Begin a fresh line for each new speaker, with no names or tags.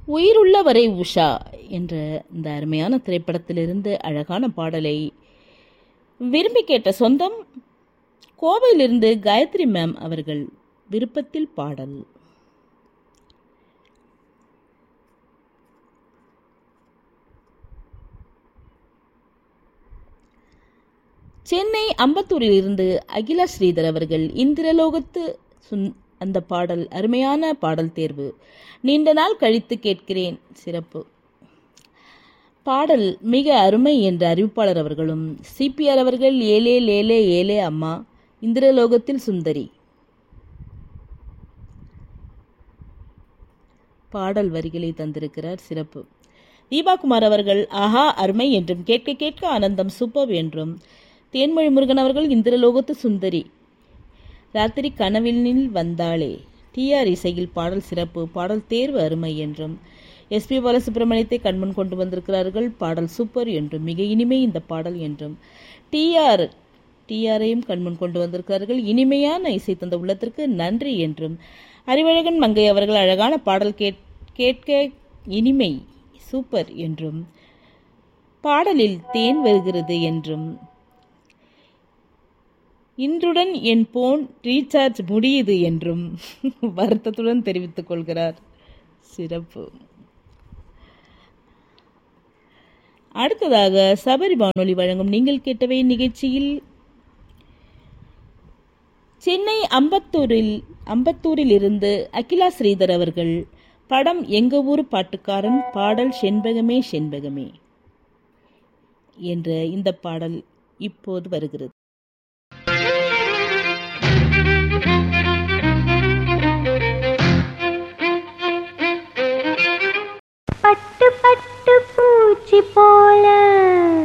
உயிருள்ளவரை உஷா என்ற இந்த அருமையான திரைப்படத்திலிருந்து அழகான பாடலை விரும்பி கேட்ட சொந்தம் கோவையிலிருந்து காயத்ரி மேம் அவர்கள் விருப்பத்தில் பாடல் சென்னை அம்பத்தூரில் இருந்து அகிலா ஸ்ரீதர் அவர்கள் இந்திரலோகத்து சுந் அந்த பாடல் அருமையான பாடல் தேர்வு நீண்ட நாள் கழித்து கேட்கிறேன் சிறப்பு பாடல் மிக அருமை என்ற அறிவிப்பாளர் அவர்களும் சிபிஆர் அவர்கள் ஏலே லேலே ஏலே அம்மா இந்திரலோகத்தில் சுந்தரி பாடல் வரிகளை தந்திருக்கிறார் சிறப்பு தீபாகுமார் அவர்கள் ஆஹா அருமை என்றும் கேட்க கேட்க ஆனந்தம் சூப்பர் என்றும் தேன்மொழி முருகன் அவர்கள் இந்திரலோகத்து சுந்தரி ராத்திரி கனவினில் வந்தாளே டிஆர் இசையில் பாடல் சிறப்பு பாடல் தேர்வு அருமை என்றும் எஸ்பி பாலசுப்ரமணியத்தை கண்முன் கொண்டு வந்திருக்கிறார்கள் பாடல் சூப்பர் என்றும் மிக இனிமை இந்த பாடல் என்றும் டிஆர் டிஆரையும் கண்முன் கொண்டு வந்திருக்கிறார்கள் இனிமையான இசை தந்த உள்ளத்திற்கு நன்றி என்றும் அறிவழகன் மங்கை அவர்கள் அழகான பாடல் கேட் கேட்க இனிமை சூப்பர் என்றும் பாடலில் தேன் வருகிறது என்றும் இன்றுடன் என் போன் ரீசார்ஜ் முடியுது என்றும் வருத்தத்துடன் தெரிவித்துக் கொள்கிறார் சிறப்பு அடுத்ததாக சபரி வானொலி வழங்கும் நீங்கள் கேட்டவை நிகழ்ச்சியில் சென்னை அம்பத்தூரில் அம்பத்தூரில் இருந்து அகிலா ஸ்ரீதர் அவர்கள் படம் எங்க ஊர் பாட்டுக்காரன் பாடல் செண்பகமே செண்பகமே என்ற இந்த பாடல் இப்போது வருகிறது
பட்டு பட்டு பூச்சி போல